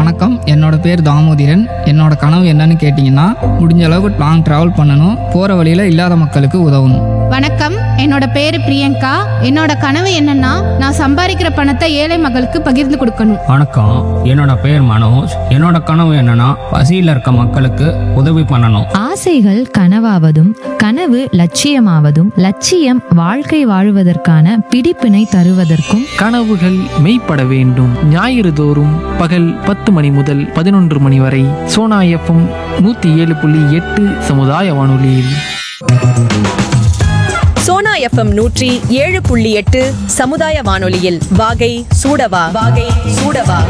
வணக்கம் என்னோட பேர் தாமோதிரன் என்னோட கனவு என்னன்னு கேட்டிங்கன்னா முடிஞ்ச அளவுக்கு லாங் ட்ராவல் பண்ணணும் போகிற வழியில் இல்லாத மக்களுக்கு உதவணும் வணக்கம் என்னோட பேரு பிரியங்கா என்னோட கனவு என்னன்னா நான் சம்பாதிக்கிற பணத்தை ஏழை மக்களுக்கு பகிர்ந்து கொடுக்கணும் வணக்கம் என்னோட பேர் மனோஜ் என்னோட கனவு என்னன்னா பசியில் இருக்க மக்களுக்கு உதவி பண்ணணும் ஆசைகள் கனவாவதும் கனவு லட்சியமாவதும் லட்சியம் வாழ்க்கை வாழுவதற்கான பிடிப்பினை தருவதற்கும் கனவுகள் மெய்ப்பட வேண்டும் ஞாயிறு தோறும் பகல் பத்து மணி முதல் பதினொன்று மணி வரை சோனா எஃப்எம் நூற்றி ஏழு புள்ளி எட்டு சமுதாய வானொலியில் சோனா எஃப்எம் நூற்றி ஏழு புள்ளி எட்டு சமுதாய வானொலியில் வாகை சூடவா வாகை சூடவா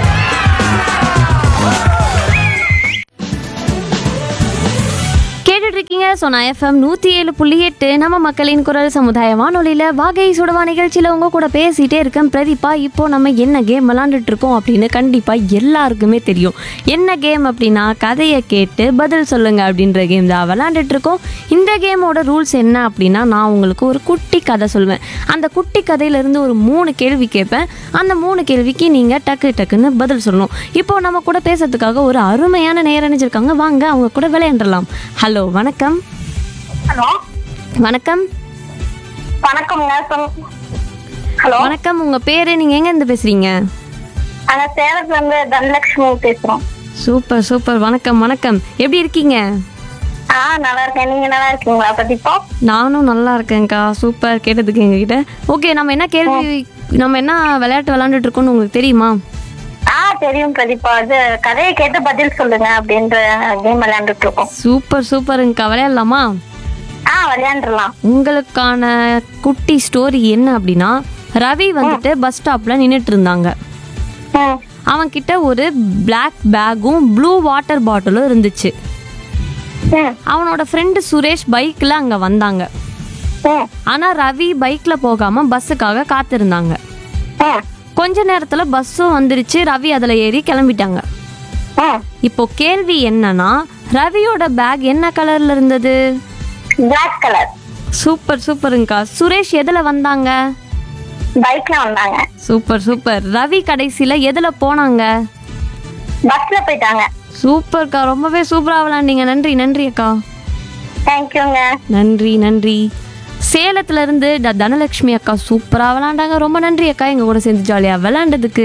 கேட்டுட்டு இருக்கீங்க சோனா எஃப்எம் நூற்றி ஏழு புள்ளி எட்டு நம்ம மக்களின் குரல் சமுதாய வானொலியில் வாகை சுடவா நிகழ்ச்சியில் உங்க கூட பேசிட்டே இருக்கேன் பிரதீபா இப்போ நம்ம என்ன கேம் விளாண்டுட்டு இருக்கோம் அப்படின்னு கண்டிப்பாக எல்லாருக்குமே தெரியும் என்ன கேம் அப்படின்னா கதையை கேட்டு பதில் சொல்லுங்க அப்படின்ற கேம் தான் விளாண்டுட்டு இருக்கோம் இந்த கேமோட ரூல்ஸ் என்ன அப்படின்னா நான் உங்களுக்கு ஒரு குட்டி கதை சொல்வேன் அந்த குட்டி கதையிலேருந்து ஒரு மூணு கேள்வி கேட்பேன் அந்த மூணு கேள்விக்கு நீங்கள் டக்கு டக்குன்னு பதில் சொல்லணும் இப்போ நம்ம கூட பேசுறதுக்காக ஒரு அருமையான நேரம் நினைச்சிருக்காங்க வாங்க அவங்க கூட விளையாண்டுடலாம் ஹலோ வணக்கம் ஹலோ வணக்கம் வணக்கம்ங்க சொல் ஹலோ வணக்கம் உங்க பேரு நீங்க எங்க இருந்து பேசுறீங்க நாங்க சேலத்துல இருந்து தனலட்சுமி பேசுறோம் சூப்பர் சூப்பர் வணக்கம் வணக்கம் எப்படி இருக்கீங்க ஆ நல்லா இருக்கேன் நீங்க நல்லா இருக்கீங்களா பிரதீபா நானும் நல்லா இருக்கேன்க்கா சூப்பர் கேட்டதுக்கு எங்ககிட்ட ஓகே நம்ம என்ன கேள்வி நம்ம என்ன விளையாட்டு விளையாண்டுட்டு இருக்கோம்னு உங்களுக்கு தெரியுமா ஆ தெரியும் பிரதீபா அது கதையை கேட்டு பதில் சொல்லுங்க அப்படின்ற கேம் விளையாண்டுட்டு இருக்கோம் சூப்பர் சூப்பருங்கக்கா விளையாடலாமா ஆ விளையாண்டுலாம் உங்களுக்கான குட்டி ஸ்டோரி என்ன அப்படின்னா ரவி வந்துட்டு பஸ் ஸ்டாப்ல நின்றுட்டு இருந்தாங்க ம் அவன் கிட்ட ஒரு Black பேக்கும் ப்ளூ வாட்டர் பாட்டிலும் இருந்துச்சு ம் அவனோட ஃப்ரெண்டு சுரேஷ் பைக்ல அங்க வந்தாங்க ம் ஆனா ரவி பைக்ல போகாம பஸ்ஸுக்காக காத்திருந்தாங்க ம் கொஞ்ச நேரத்துல பஸ்ஸும் வந்துருச்சு ரவி அதுல ஏறி கிளம்பிட்டாங்க ம் இப்போ கேள்வி என்னன்னா ரவியோட பேக் என்ன கலர்ல இருந்தது பிளாக் கலர் சூப்பர் சூப்பருங்கக்கா சுரேஷ் எதுல வந்தாங்க பைக்ல வந்தாங்க சூப்பர் சூப்பர் ரவி கடைசியில எதுல போனாங்க பஸ்ல போயிட்டாங்க சூப்பர்க்கா ரொம்பவே சூப்பரா விளாண்டீங்க நன்றி நன்றி அக்கா தேங்க்யூங்க நன்றி நன்றி சேலத்துல இருந்து த- தனலட்சுமி அக்கா சூப்பரா விளாண்டாங்க ரொம்ப நன்றி அக்கா எங்க கூட சேர்ந்து ஜாலியா விளாண்டதுக்கு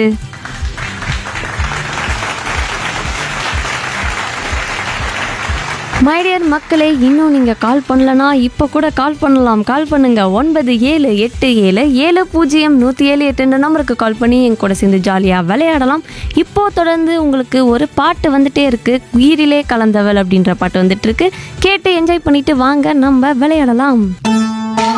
மைடியர் மக்களே இன்னும் நீங்கள் கால் பண்ணலனா இப்போ கூட கால் பண்ணலாம் கால் பண்ணுங்க ஒன்பது ஏழு எட்டு ஏழு ஏழு பூஜ்ஜியம் நூற்றி ஏழு எட்டுன்ற நம்பருக்கு கால் பண்ணி என் கூட சேர்ந்து ஜாலியாக விளையாடலாம் இப்போ தொடர்ந்து உங்களுக்கு ஒரு பாட்டு வந்துட்டே இருக்கு உயிரிலே கலந்தவள் அப்படின்ற பாட்டு வந்துட்டு இருக்கு கேட்டு என்ஜாய் பண்ணிட்டு வாங்க நம்ம விளையாடலாம்